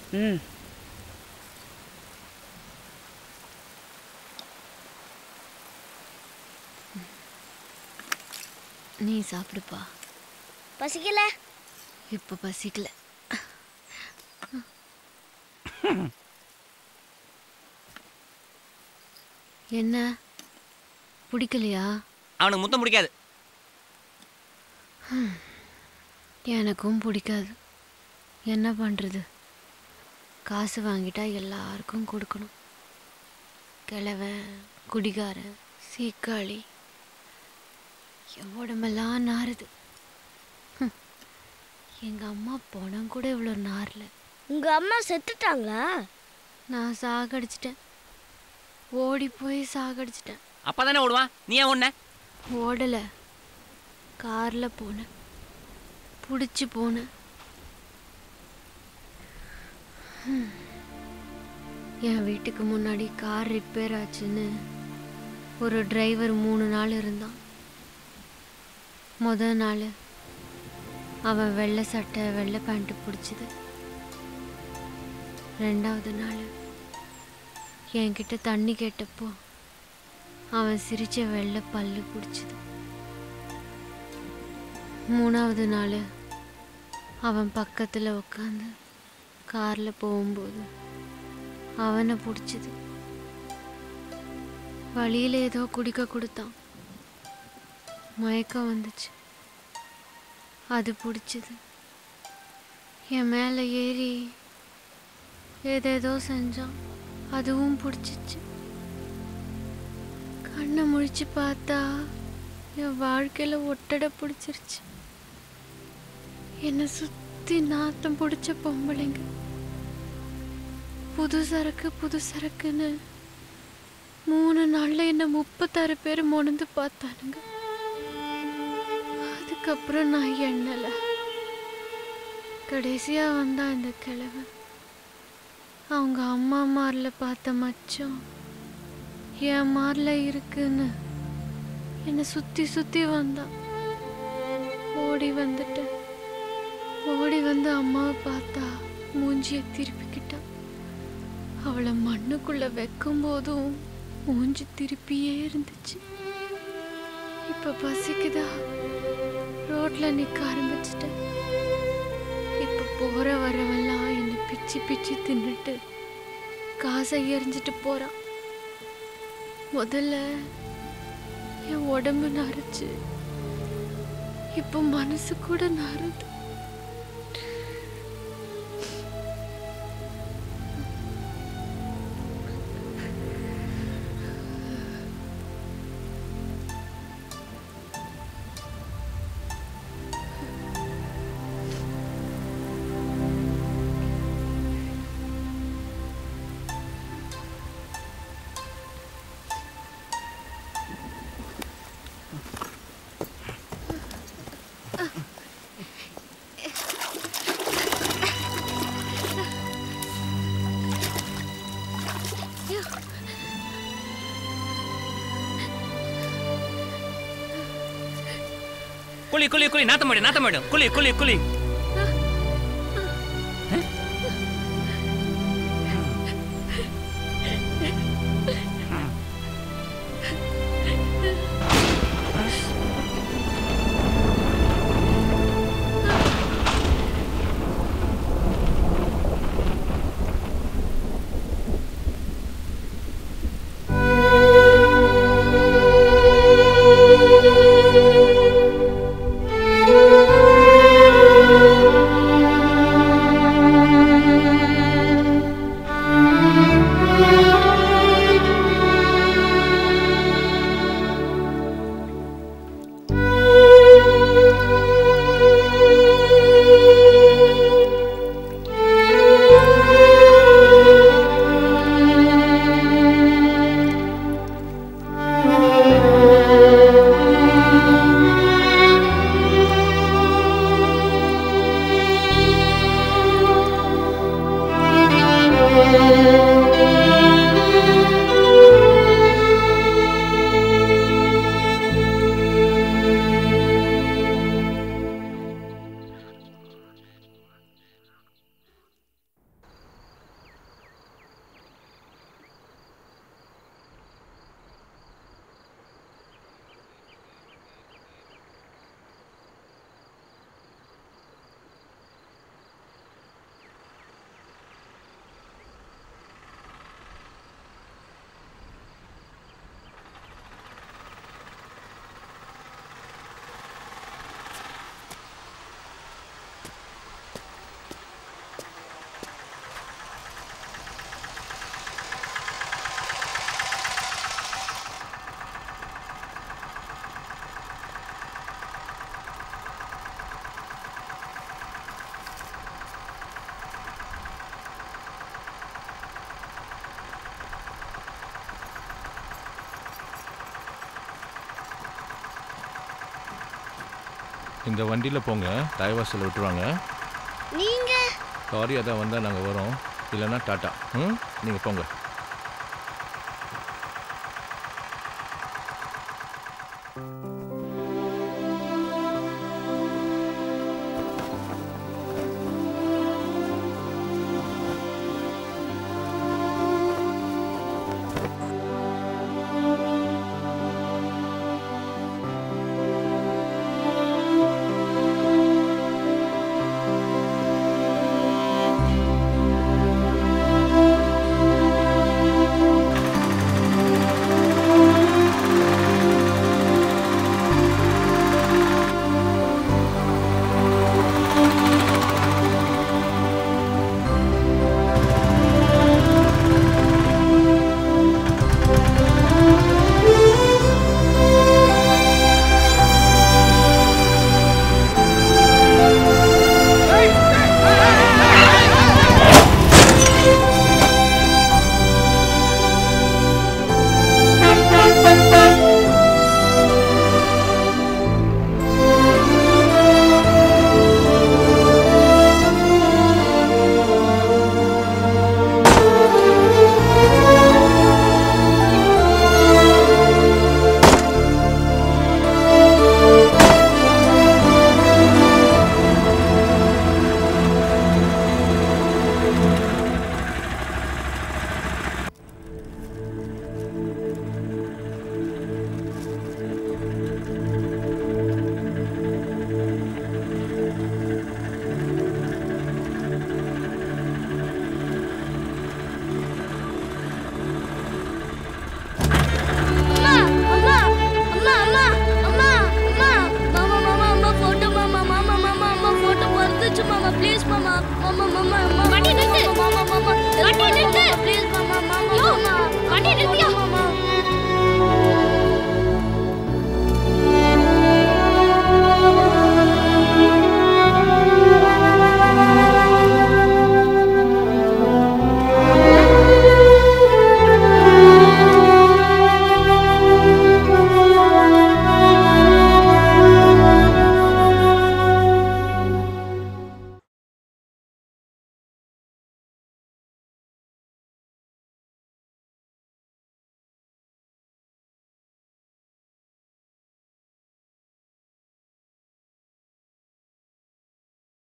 ம் நீ சாப்பிடுப்பா பசிக்கல இப்போ பசிக்கல என்ன பிடிக்கலையா அவனுக்கு முத்தம் பிடிக்காது எனக்கும் பிடிக்காது என்ன பண்ணுறது காசு வாங்கிட்டா எல்லாருக்கும் கொடுக்கணும் கிழவன் குடிகாரன் சீக்காளி என் உடம்பெல்லாம் நாறுது ஹம். எங்க அம்மா பணம் கூட இவ்வளோ நாரல உங்க அம்மா செத்துட்டாங்களா நான் சாகடிச்சிட்டேன் ஓடி போய் சாகடிச்சிட்டேன் அப்பா தானே ஓடுவான் நீ ஏன் ஓடுன ஓடலை காரில் போனேன் பிடிச்சி போனேன் ஹம். என் வீட்டுக்கு முன்னாடி கார் ரிப்பேர் ஆச்சுன்னு ஒரு டிரைவர் மூணு நாள் இருந்தான் முத நாள் அவன் வெள்ளை சட்டை வெள்ளை பேண்ட்டு பிடிச்சிது ரெண்டாவது நாள் என்கிட்ட தண்ணி கேட்டப்போ அவன் சிரிச்ச வெள்ளை பல்லு பிடிச்சிது மூணாவது நாள் அவன் பக்கத்தில் உட்காந்து காரில் போகும்போது அவனை பிடிச்சிது வழியில் ஏதோ குடிக்க கொடுத்தான் மயக்கம் வந்துச்சு அது பிடிச்சிது என் மேலே ஏறி ஏதேதோ செஞ்சான் அதுவும் பிடிச்சிச்சு கண்ணை முழிச்சு பார்த்தா என் வாழ்க்கையில் ஒட்டடை பிடிச்சிருச்சு என்னை சுற்றி நாத்தம் பிடிச்ச பொம்பளைங்க புது சரக்கு புது சரக்குன்னு மூணு நாள்ல என்ன முப்பத்தாறு பேர் மொணந்து பார்த்தானுங்க அதுக்கப்புறம் நான் எண்ணல கடைசியா வந்தான் இந்த கிழவன் அவங்க அம்மா மாரில் பார்த்த மச்சம் என் மாரில் இருக்குன்னு என்னை சுத்தி சுத்தி வந்தான் ஓடி வந்துட்டேன் ஓடி வந்து அம்மாவை பார்த்தா மூஞ்சியை திருப்பிக்கிட்டா அவளை மண்ணுக்குள்ள வைக்கும் போதும் மூஞ்சி திருப்பியே இருந்துச்சு இப்ப பசிக்குதா ரோட்ல நிக்க ஆரம்பிச்சிட்டேன் இப்ப போற வரவெல்லாம் என்னை பிச்சு பிச்சு தின்னுட்டு காசை எரிஞ்சிட்டு போறான் முதல்ல என் உடம்பு நரைச்சு இப்போ மனசு கூட நறுது குழி குழி குழி நாத்தம் மாடு நாத்தம் மாடு குழி குழி குழி இந்த வண்டியில் போங்க தலைவாசலில் விட்டுருவாங்க நீங்க சாரி அதான் வந்தால் நாங்கள் வரோம் இல்லைன்னா டாட்டா ம் நீங்கள் போங்க அம்மா அம்மா அம்மா அம்மா அம்மா அம்மா மாமா மாமா அம்மா போட்டோ மாமா மாமா மாமா அம்மா போட்டோ வந்துச்சு மாமா ப்ளீஸ் மாமா மாமா மாமா அம்மா வண்டி நிறுத்து. மாமா மாமா மாமா வண்டி நிறுத்து. ப்ளீஸ் மாமா மாமா யோ, மாமா வண்டி நிறுத்தியா? மாமா